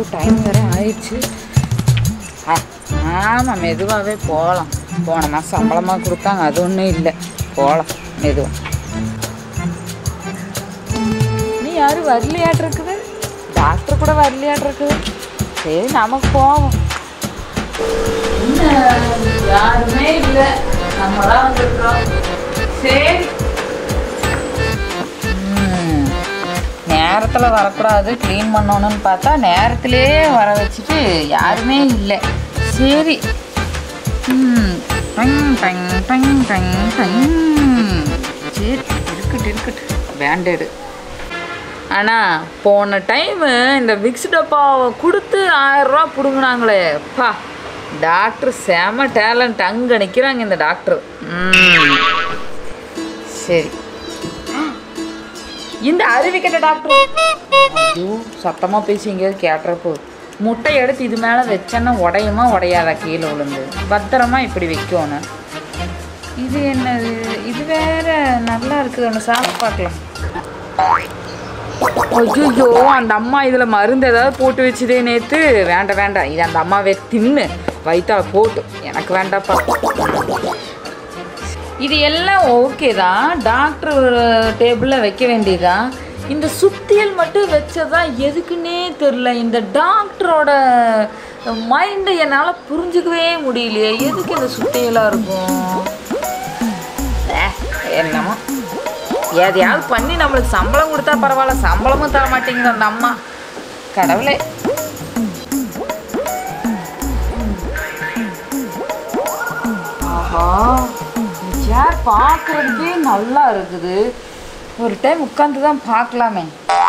Time வேற ஆயிடுச்சு ஆ, ஆமாம் மெதுவாகவே போகலாம் போன மாதம் சம்பளமாக கொடுத்தாங்க அது ஒன்றும் இல்லை போகலாம் மெதுவாக நீ யாரும் வரலையாட்டு இருக்குது டாக்டர் கூட வரலையாட்டு இருக்குது சரி நமக்கு போவோம் என்ன யாருமே இல்லை நம்ம தான் வந்துருக்குறோம் சரி ம், நேரத்தில் வரக்கூடாது க்ளீன் பண்ணணும்னு பார்த்தா நேரத்திலேயே வர வச்சுட்டு யாருமே இல்லை சரி ம், டங், டங், டங், டங், டங். சரி இருக்கட்டு இருக்கட்டு பேண்டேடு ஆனால் போன டைமு இந்த விக்ஸ் டப்பாவை கொடுத்து ஆயிரரூவா பிடுங்கினாங்களே பா டாக்டர் செம டேலண்ட் அங்கே நிற்கிறாங்க இந்த டாக்டர் ம் சரி இந்த அறிவிக்கிட்ட டாக்டர் ஐயோ சத்தமாக பேசி எங்கேயாவது கேட்டுறப்போ முட்டை எடுத்து இது மேலே வச்சேன்னா உடையுமா உடையாதா கீழே விழுந்து பத்திரமா இப்படி வைக்கணும் இது என்னது இது வேற நல்லா இருக்குது ஒன்று சாப்பிட்டு பார்க்கலாம் ஐயோ அந்த அம்மா இதில் மருந்து ஏதாவது போட்டு வச்சுதே நேற்று வேண்டாம் வேண்டாம் இது அந்த அம்மாவே தின்னு வயிற்றால போட்டு எனக்கு வேண்டாப்பா இது எல்லாம் ஓகே தான் டாக்டர் டேபிளில் வைக்க வேண்டியதான் இந்த சுத்தியல் மட்டும் வச்சதா எதுக்குன்னே தெரில இந்த டாக்டரோட மைண்டை என்னால் புரிஞ்சுக்கவே முடியலையே எதுக்கு இந்த சுத்தியலாக இருக்கும் ஏ, என்னமோ எதையாவது பண்ணி நம்மளுக்கு சம்பளம் கொடுத்தா பரவாயில்ல சம்பளமும் தர மாட்டேங்குது அந்த அம்மா கடவுளே ஆஹா இந்த சேர் பார்க்குறதுக்கே நல்லா இருக்குது ஒரு டைம் உட்காந்து தான் பார்க்கலாமே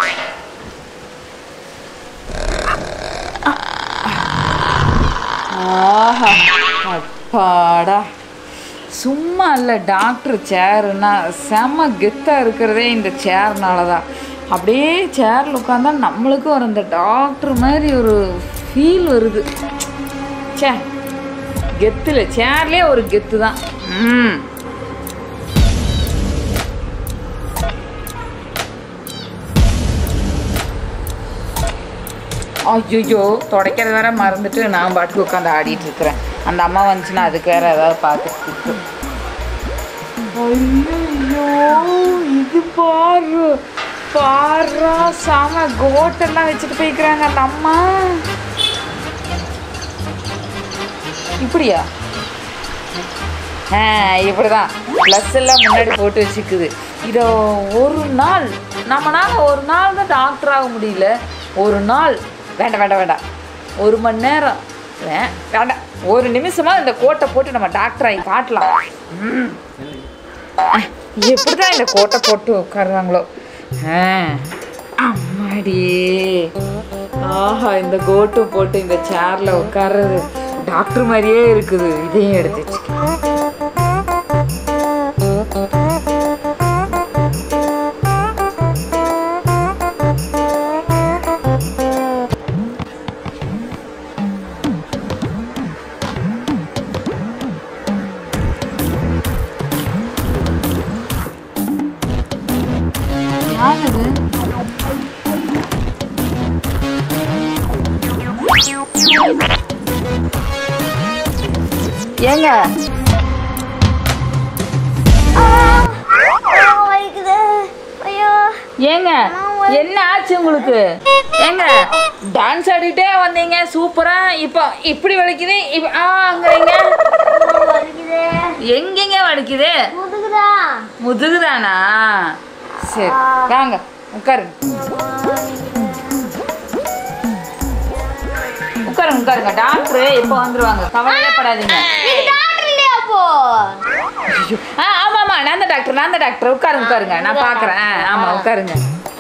ஆஹா அப்பாடா சும்மா இல்லை டாக்டர் சேருன்னா செம கெத்தாக இருக்கிறதே இந்த சேர்னால தான் அப்படியே சேரில் உட்காந்தா நம்மளுக்கும் ஒரு இந்த டாக்டர் மாதிரி ஒரு ஃபீல் வருது சே கெத்தில் சேர்லேயே ஒரு கெத்து தான் ம் ஐயோ துடைக்கிறது வேற மறந்துட்டு நான் பாட்டுக்கு உட்காந்து ஆடிட்டு இருக்கிறேன் அந்த அம்மா வந்துச்சுன்னா அதுக்கு வேற ஏதாவது பார்த்துட்டு ஐயோ இது பாரு பாரா சாம கோட்டெல்லாம் வச்சுட்டு போய்க்கிறாங்க அந்த அம்மா இப்படியா ஆ இப்படிதான் ப்ளஸ் எல்லாம் முன்னாடி போட்டு வச்சுக்குது இதை ஒரு நாள் நம்மனால ஒரு நாள் தான் டாக்டர் ஆக முடியல ஒரு நாள் வேண்டாம் வேண்டாம் வேண்டாம் ஒரு மணி நேரம் வே- வேண்டாம் ஒரு நிமிஷமா இந்த கோட்டை போட்டு நம்ம டாக்டர் ஆகி காட்டலாம் ம். ஆ, எப்படிதான் இந்த கோட்டை போட்டு உட்காருவாங்களோ ஆ, அம்மாடி ஆஹா இந்த கோட்டு போட்டு இந்த சேர்ல உட்கார்றது டாக்டர் மாதிரியே இருக்குது இதையும் எடுத்து வச்சுக்க யார் அது ஏங்க வலிக்குது ஐயோ ஏங்க என்ன ஆச்சு உங்களுக்கு ஏங்க டான்ஸ் ஆடிட்டே வந்தீங்க சூப்பரா இப்போ இப்படி வலிக்குது இப்ப ஆங்கிறீங்க வலிக்குது எங்கெங்க வலிக்குது முதுகுதா முதுகுதானா சரி வாங்க உட்காருங்க உட்காருங்க உட்காருங்க டாக்டர் இப்போ வந்துருவாங்க கவலையே படாதீங்க டாக்டர் இல்லையா அப்போ ஐயோ. ஆ ஆமா ஆமா நான் தான் டாக்டர் நான் தான் டாக்டர் உட்காருங்க உட்காருங்க நான் பார்க்குறேன் ஆமா உட்காருங்க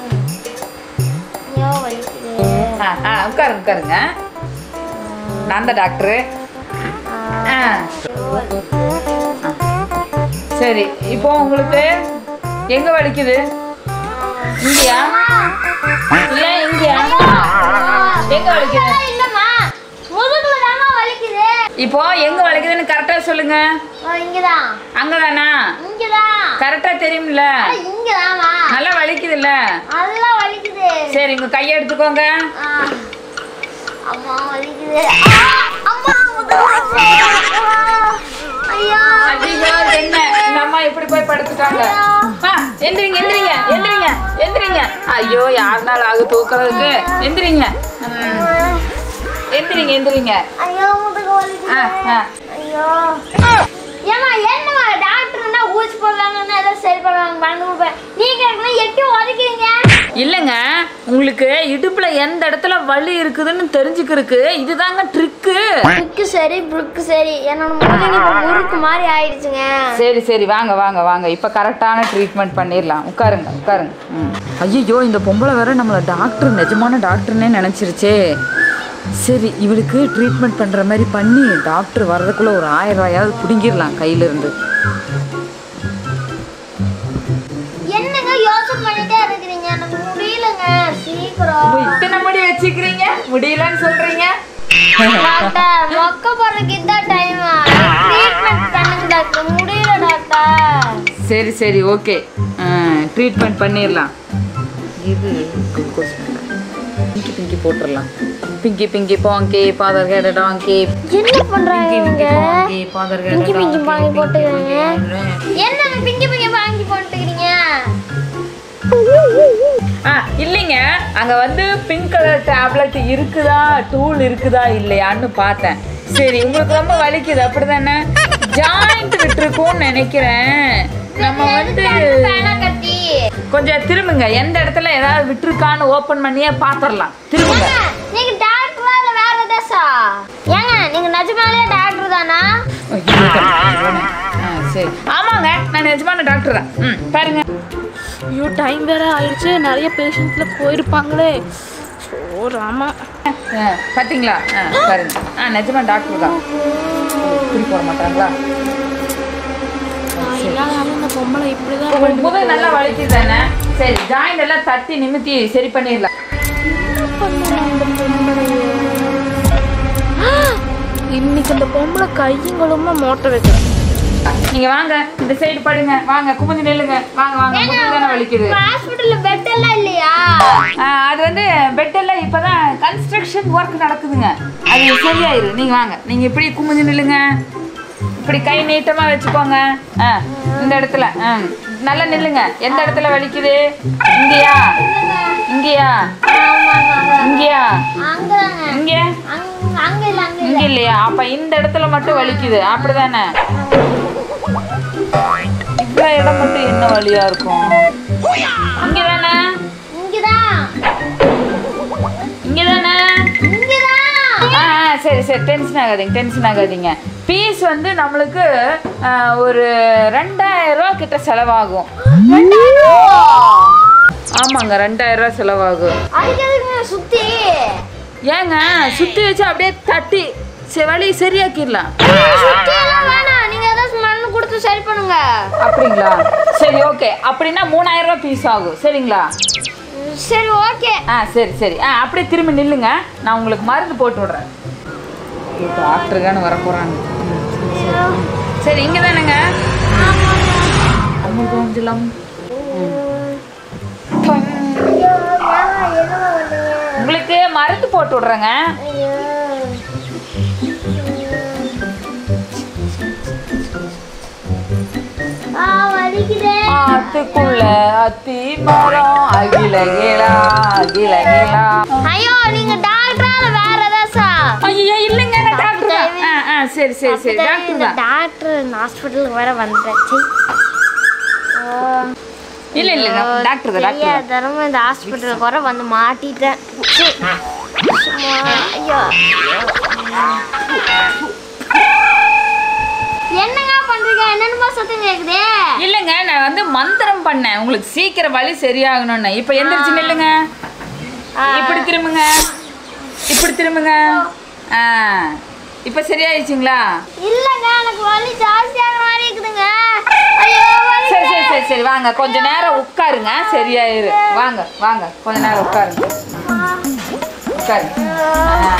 ஐயோ வலிக்குது ஆ ஆ உட்காருங்க உட்காருங்க நான் தான் டாக்டரு ஆ சரி இப்போ உங்களுக்கு எங்க வலிக்குது இங்கயா இல்ல இங்கயா எங்க வலிக்குது இல்லம்மா முதுகுல தாங்க வலிக்குது இப்போ எங்க வலிக்குதுன்னு கரெக்டா சொல்லுங்க ஓ, இங்கதான் அங்கதானா இங்கதான் கரெக்டா தெரியும்ல அட, இங்கதாம்மா நல்லா வலிக்குதுல்ல நல்லா வலிக்குது சரி உங்க கையை எடுத்துக்கோங்க ஆ, அம்மா வலிக்குது ஆ, அம்மா முதுகு வலி. ஐயா ஐயோ என்ன இந்த அம்மா இப்படி போய் படுத்துட்டாங்க ஆ, எந்திரிங்க எந்திரிங்க எந்திரிங்க எந்திரிங்க ஐயோ யாருனால ஆகு தூக்குறதுக்கு எந்திரிங்க ம், எந்திரிங்க எந்திரிங்க ஐயோ முதுகு வலிக்குது ஆ ஆ ஐயோ ஏமா என்னமா டாக்டர்னா ஊசி போடுவாங்கன்னா ஏதோ சரி பண்ணுவாங்க பண்ணு கொடுப்பேன் நீங்க இருக்குன்னா எட்டி உதைக்கிறீங்க இல்லைங்க உங்களுக்கு இடுப்புல எந்த இடத்துல வலி இருக்குதுன்னு தெரிஞ்சுக்கிறதுக்கு இதுதாங்க ட்ரிக்கு புக்கு சரி புக்கு சரி என்னோட முதுகு இப்போ முறுக்கு மாதிரி ஆயிடுச்சுங்க சரி சரி வாங்க வாங்க வாங்க இப்போ கரெக்டான ட்ரீட்மெண்ட் பண்ணிடலாம் உட்காருங்க உட்காருங்க ம் ஐயோ இந்த பொம்பளை வேற நம்மளை டாக்டர் நிஜமான டாக்டர்னே நினச்சிருச்சே சரி இவளுக்கு ட்ரீட்மெண்ட் பண்ணுற மாதிரி பண்ணி டாக்டர் வர்றதுக்குள்ளே ஒரு ஆயிரம் ரூபாயாவது பிடுங்கிடலாம் கையிலேருந்து என்னங்க யோசனை பண்ணிட்டே இருக்கிறீங்க எனக்கு முடியலங்க சீக்கிரம் இத்தனை முடி வச்சுக்கிறீங்க முடியலன்னு சொல்கிறீங்க டாக்டர் மொக்க போடுறதுக்கு இதான் டைம் ட்ரீட்மெண்ட் பண்ணுங்க டாக்டர் முடியல டாக்டர் சரி சரி ஓகே ட்ரீட்மெண்ட் பண்ணிடலாம் இது குளுக்கோஸ் பிங்கி பிங்கி போட்டுடலாம் பிங்கி பிங்கி பாங்கி ஃபாதர் கேட டாங்கி என்ன பண்றாங்க இவங்க பாங்கி ஃபாதர் கேட பிங்கி பிங்கி பாங்கி போட்டுக்கிறீங்க என்னங்க பிங்கி பிங்கி வாங்கி போட்டுக்கிறீங்க ஆ இல்லைங்க அங்க வந்து பிங்க் கலர் டேப்லெட் இருக்குதா டூல் இருக்குதா இல்லையான்னு பார்த்தேன் சரி உங்களுக்கு ரொம்ப வலிக்குது அப்படிதானே ஜாயிண்ட் விட்டுருக்கும்னு நினைக்கிறேன் நம்ம வந்து பேனா கத்தி கொஞ்சம் திரும்புங்க எந்த இடத்துல ஏதாவது விட்டுருக்கான்னு ஓபன் பண்ணியே பார்த்துடலாம் திரும்புங்க ஏங்க, நீங்க டாக்டரா இல்ல வேற ஏதாசா ஏங்க நீங்க நிஜமாலே டாக்டர் தானா ஆ, சரி ஆமாங்க நான் நிஜமான டாக்டர் தான் ம் பாருங்க ஐயோ டைம் வேற ஆயிடுச்சு நிறைய பேஷண்ட்ல போயிருப்பாங்களே ஓ ராமா ஆ, பாத்தீங்களா ஆ பாருங்க ஆ நிஜமா டாக்டர் தான் இப்படி போட மாட்டாங்களா இல்லாதாலும் இந்த பொம்பளை இப்படிதான் உங்களுக்கு முதல் நல்லா வலிக்குது தானே சரி ஜாயிண்ட் எல்லாம் தட்டி நிமித்தி சரி பண்ணிடலாம் இன்னைக்கு இந்த பொம்பளை கையுங்களுமா மோட்டை வைக்கிறேன் நீங்க வாங்க இந்த சைடு படுங்க வாங்க குமிஞ்சு நில்லுங்க வாங்க வாங்க முதல் தானே வலிக்குது ஹாஸ்பிடல்ல பெட் எல்லாம் இல்லையா ஆ, அது வந்து பெட்டெல்லாம் இப்பதான் கன்ஸ்ட்ரக்ஷன் ஒர்க் நடக்குதுங்க அது சரியாயிரு நீங்க வாங்க நீங்க இப்படி குமிஞ்சு நில்லுங்க இப்படி கை நீட்டமா வச்சுக்கோங்க ஆ இந்த இடத்துல ஆ நல்லா நில்லுங்க எந்த இடத்துல வலிக்குது இங்கேயா இங்கேயா இங்கேயா அங்கதாங்க இங்க அங்க அங்க இல்ல அங்க இங்க இல்லையா அப்ப இந்த இடத்துல மட்டும் வலிக்குது அப்படிதானே இவ்வளவு இடம் மட்டும் என்ன வலியா இருக்கும் இங்கதானே இங்கதான் இங்கதானே இங்கதான் ஆ ஆ, சரி சரி டென்ஷன் ஆகாதீங்க டென்ஷன் ஆகாதீங்க ஃபீஸ் வந்து நம்மளுக்கு ஆ, ஒரு ரெண்டாயிரம் ரூபா கிட்ட செலவாகும் ஆமாங்க ரெண்டாயிரம் ரூபா செலவாகும் அதுக்கு எதுக்குங்க சுத்தி ஏங்க சுத்தி வச்சு அப்படியே தட்டி சரி வலி சரியாக்கிடலாம் சுத்தி எல்லாம் வேணாம் நீங்க ஏதாச்சும் மண்ணு கொடுத்து சரி பண்ணுங்க அப்படிங்களா சரி ஓகே அப்படின்னா மூணாயிரம் ரூபா ஃபீஸ் ஆகும் சரிங்களா சரி ஓகே ஆ சரி சரி ஆ அப்படியே திரும்பி நில்லுங்க நான் உங்களுக்கு மருந்து போட்டு விடுறேன் டாக்டருக்கான வர போகிறாங்க சரி இங்கே தானேங்க கொஞ்சம் உங்களுக்கு மருந்து போட்டு விடுறேங்க ஆ வலிக்குதே ஆத்துக்குள்ள அத்தி மரம் அகிலகிலா அகிலகிலா ஐயோ நீங்க டாக்டரா இல்ல வேற ஏதாச்சா ஐயோ இல்லைங்க நான் டாக்டர் தான் ஆ ஆ சரி சரி சரி டாக்டர் தான் டாக்டர் ஹாஸ்பிட்டலுக்கு வேற வந்துட்டேன் இல்லை இல்லை டாக்டர் தான் டாக்டர் தான் தரமா இந்த ஹாஸ்பிட்டலுக்கு வர வந்து மாட்டிட்டேன் சீ. சும்மா, ஐயோ என்னங்க பண்றீங்க என்னென்னமோ சத்தம் கேக்குதே இல்லைங்க நான் வந்து மந்திரம் பண்ணேன் உங்களுக்கு சீக்கிரம் வலி சரியாகணும்னு இப்போ எந்திரிச்சு நில்லுங்க இப்படி திரும்புங்க இப்படி திரும்புங்க ஆ இப்போ சரியாயிடுச்சுங்களா இல்லங்க எனக்கு வலி ஜாஸ்தியாகிற மாதிரி இருக்குதுங்க ஐயோ வலி சரி சரி சரி சரி வாங்க கொஞ்ச நேரம் உட்காருங்க சரியாயிரு வாங்க வாங்க கொஞ்ச நேரம் உட்காருங்க உட்காருங்க ஆ.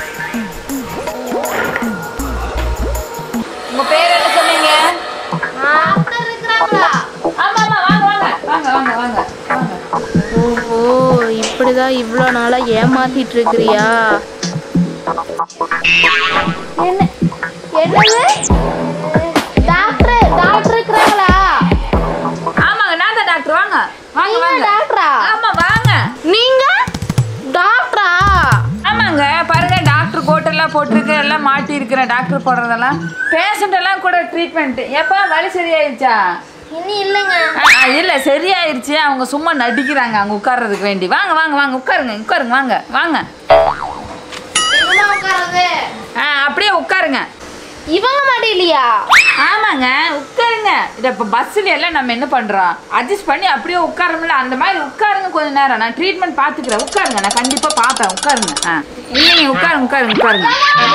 உங்க பேர் என்ன சொன்னீங்க டாக்டர் இருக்கிறாங்களா ஆமா ஆமா வாங்க வாங்க வாங்க வாங்க வாங்க வாங்க ஓஹோ இப்படிதான் இவ்வளோ நாளாக ஏமாத்திட்டு இருக்கிறியா என்ன என்னது டாக்டர் டாக்டர் இருக்கிறாங்களா ஆமாங்க நான் தான் டாக்டர் வாங்க வாங்க நீங்க வாங்க டாக்டரா ஆமா வாங்க நீங்க டாக்டரா ஆமாங்க பாருங்க டாக்டர் கோட்டெல்லாம் போட்டிருக்கு எல்லாம் மாட்டி இருக்கிறேன் டாக்டர் போடுறதெல்லாம் பேஷண்ட் எல்லாம் கூட ட்ரீட்மெண்ட் எப்போ வலி சரியாயிருச்சா இன்னும் இல்லைங்க ஆ, ஆ, இல்ல சரியாயிருச்சு அவங்க சும்மா நடிக்கிறாங்க அங்க உட்கார்றதுக்கு வேண்டி வாங்க வாங்க வாங்க உட்காருங்க உட்காருங்க வாங்க வாங்க எங்கம்மா உட்காருது ஆ அப்படியே உட்காருங்க இவங்க மாட்டி இல்லையா ஆமாங்க உட்காருங்க இதை இப்போ பஸ்ஸில் எல்லாம் நம்ம என்ன பண்ணுறோம் அட்ஜஸ்ட் பண்ணி அப்படியே உட்காரமில்ல அந்த மாதிரி உட்காருங்க கொஞ்ச நேரம் நான் ட்ரீட்மெண்ட் பார்த்துக்கிறேன் உட்காருங்க நான் கண்டிப்பாக பார்ப்பேன் உட்காருங்க ஆ இல்லைங்க உட்காருங்க உட்காருங்க உட்காருங்க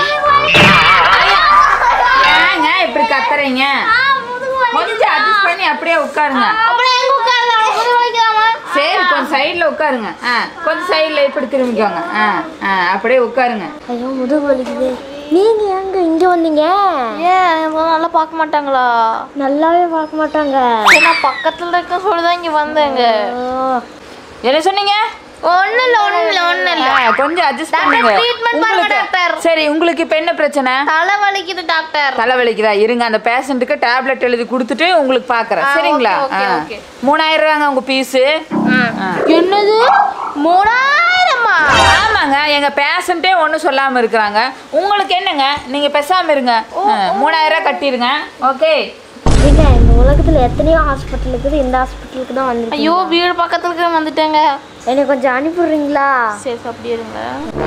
ஏங்க இப்படி கத்துறீங்க கொஞ்சம் அட்ஜஸ்ட் பண்ணி அப்படியே உட்காருங்க அப்புறம் எங்க உட்காருது அவங்க புது வலிக்குதாமா சரி கொஞ்சம் சைடில் உட்காருங்க ஆ கொஞ்சம் சைடில் இப்படி திரும்பிக்கோங்க ஆ ஆ அப்படியே உட்காருங்க ஐயோ முதுகு வலிக்குது நீங்க எங்க இங்க வந்தீங்க ஏன் இவங்க நல்லா பார்க்க மாட்டாங்களா நல்லாவே பார்க்க மாட்டாங்க சரி, நான் பக்கத்துல இருக்க சொல்லிதான் இங்க வந்தேங்க என்ன சொன்னீங்க ஒண்ணு இல்ல ஒண்ணு இல்ல ஒண்ணு இல்ல ஆ, கொஞ்சம் அட்ஜஸ்ட் டாக்டர், பண்ணுங்க treatment பாருங்க, உங்களுக்கு டாக்டர். சரி உங்களுக்கு இப்போ என்ன பிரச்சனை தலை வலிக்குது டாக்டர் தலைவலிக்குதா இருங்க அந்த பேஷண்ட்டுக்கு டேப்லெட் எழுதி கொடுத்துட்டு உங்களுக்கு பார்க்குறேன் ஆ, சரிங்களா ஓகே, ஆ. ஓகே. மூணாயிரம் ரூபாங்க உங்க பீஸு என்னது மூணாயிரமா ஆமாங்க எங்க பேஷண்ட்டே ஒன்றும் சொல்லாம இருக்கிறாங்க உங்களுக்கு என்னங்க நீங்க பேசாம இருங்க ஆ, மூணாயிரம் ரூபாய் கட்டிருங்க ஓகே இல்ல இந்த உலகத்துல எத்தனையோ ஹாஸ்பிட்டல் இருக்குது இந்த ஹாஸ்பிட்டலுக்கு தான் வந்து ஐயோ வீடு பக்கத்துல இருக்க வந்துட்டேங்க என்னை கொஞ்சம் அனுப்பிடுறீங்களா சரி அப்படி இருங்க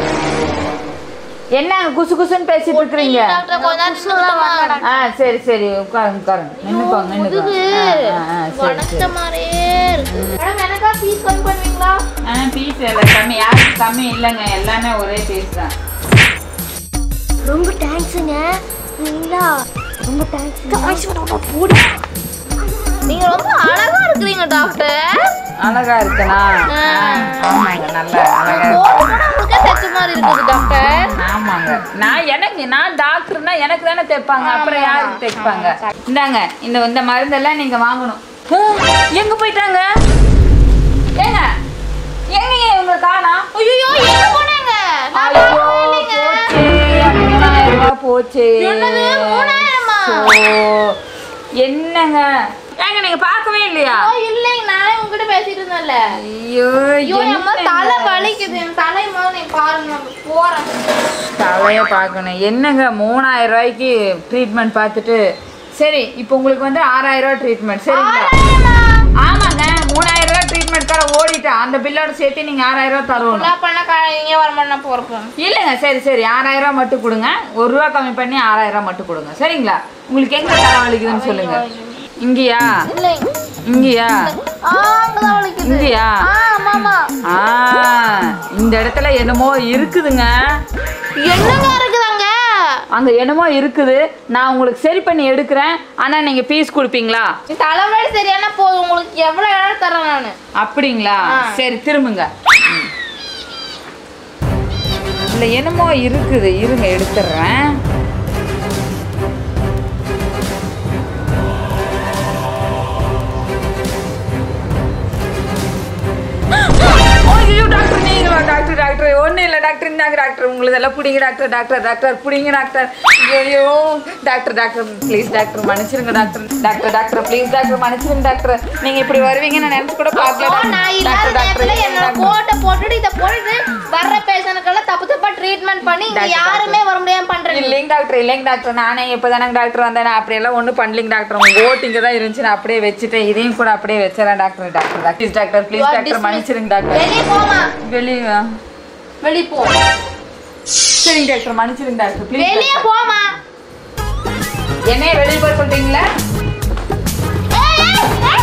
என்னங்க குசு குசுன்னு பேசிட்டு இருக்கிறீங்க டாக்டர் கொஞ்ச நேரம் சொல்லலாமா ஆ சரி சரி உட்காருங்க உட்காருங்க நின்னுக்கோங்க நின்னுக்கோங்க ஆ, ஆ, ஆ, சரி வடச்ச சரி மாதிரியே இருக்கு மேடம் எனக்கா ஃபீஸ் கம்மி பண்ணுவீங்களா ஆ பீஸ் எல்லாம் கம்மி யாருக்கு கம்மி இல்லைங்க எல்லாமே ஒரே பீஸ் தான் ரொம்ப தேங்க்ஸுங்க நீங்களா ரொம்ப தேங்க்ஸ் நீங்க ரொம்ப அழகா இருக்கிறீங்க டாக்டர் அழகா இருக்கனா ஆமாங்க நல்ல அழகா இருக்கு. போட்டு போனா உங்களுக்கே தைச்ச மாதிரி இருக்குது டாக்டர் ஆமாங்க நான் எனக்கு நான் டாக்டர்னா எனக்கு தானே தைப்பாங்க அப்புறம் யாருக்கு தைப்பாங்க இந்தாங்க இந்த இந்த மருந்தெல்லாம் நீங்க வாங்கணும் ஹம், எங்க போயிட்டாங்க ஏங்க எங்க இவங்க காணா ஐயோ எங்க போனீங்க நான் ஐயோ பார்க்கவே இல்லைங்க. போச்சே மூணாயிரம் ரூபாய் போச்சே என்னது, மூணாயிரமா? ஓ, என்னங்க ஏங்க நீங்க பார்க்கவே இல்லையா ஐயோ, இல்லைங்க நானே உங்ககிட்ட பேசிட்டு இருந்தேன்ல ஐயோ ஐயோ என் அம்மா என்னங்க? தலை வலிக்குது என் தலை முதல்ல நீ பாருங்க நான் போறேன் தலையை பார்க்கணும் என்னங்க மூணாயிரம் ரூபாய்க்கு ட்ரீட்மெண்ட் பார்த்துட்டு சரி இப்போ உங்களுக்கு வந்து ஆறாயிரம் ரூபாய் ட்ரீட்மெண்ட் சரிங்களா ஆமாங்க மூணாயிரம் ரூபாய் ட்ரீட்மெண்ட்கார ஓடிட்டேன் அந்த பில்லோட சேர்த்து நீங்க ஆறாயிரம் ரூபாய் தருவணும் என்ன பண்ண நீங்க வர மாட்டேன் நான் போறப்போம் இல்லைங்க சரி சரி ஆறாயிரம் ரூபாய் மட்டும் கொடுங்க ஒரு ரூபா கம்மி பண்ணி ஆறாயிரம் ரூபாய் மட்டும் கொடுங்க சரிங்களா உங்களுக்கு எங்க தலை வலிக்குதுன்னு சொல்லுங்க இங்கேயா இல்லைங்க இங்கேயா ஆ அங்கதான் வலிக்குது இங்கேயா ஆ ஆமாமா ஆ இந்த இடத்துல என்னமோ இருக்குதுங்க என்னங்க இருக்குதாங்க அங்க என்னமோ இருக்குது நான் உங்களுக்கு சரி பண்ணி எடுக்கிறேன் ஆனா நீங்க பீஸ் கொடுப்பீங்களா நீ தலைவலி சரியான போதும் உங்களுக்கு எவ்வளவு இடம் தரேன் நானு அப்படிங்களா ஆ. சரி திரும்புங்க ம். இல்ல என்னமோ இருக்குது இருங்க எடுத்துடுறேன் ஐயோ டாக்டர் நீங்களா டாக்டர் டாக்டர் ஒன்றும் இல்லை டாக்டர் இந்தாங்க டாக்டர் உங்களுக்கு எல்லாம் பிடிங்க டாக்டர் டாக்டர் டாக்டர் பிடிங்க டாக்டர் ஐயோ டாக்டர் டாக்டர் ப்ளீஸ் டாக்டர் மன்னிச்சிருங்க doctor doctor doctor please doctor மன்னிச்சிருங்க டாக்டர் நீங்க இப்படி வருவீங்க நான் நினைச்சு கூட பார்க்கல அப்போ நான் இல்லாத நேரத்துல என்னோட கோட்டை போட்டுட்டு இதை போட்டுட்டு வர்ற பேஷனுக்கெல்லாம் தப்பு தப்பா ட்ரீட்மெண்ட் பண்ணி இங்க டாக்டர், யாருமே வர முடியாம பண்றீங்க இல்லைங்க டாக்டர் இல்லைங்க டாக்டர் நானே இப்போதானங்க டாக்டர் வந்தேன் நான் அப்படியெல்லாம் ஒன்றும் பண்ணலிங்க டாக்டர் உங்க ஓட்டு இங்கே தான் இருந்துச்சு நான் அப்படியே வச்சுட்டேன் இதையும் கூட அப்படியே வச்சிடறேன் doctor doctor please doctor please You are doctor dismissed. மன்னிச்சிருங்க டாக்டர் வெளியே போமா வெளியே வெளியே போ சரிங்க டாக்டர் மன்னிச்சிருங்க டாக்டர் ப்ளீஸ் வெளியே போமா என்னைய வெளியே போய் சொல்றீங்களா ஏய், ஏய், ஏய்,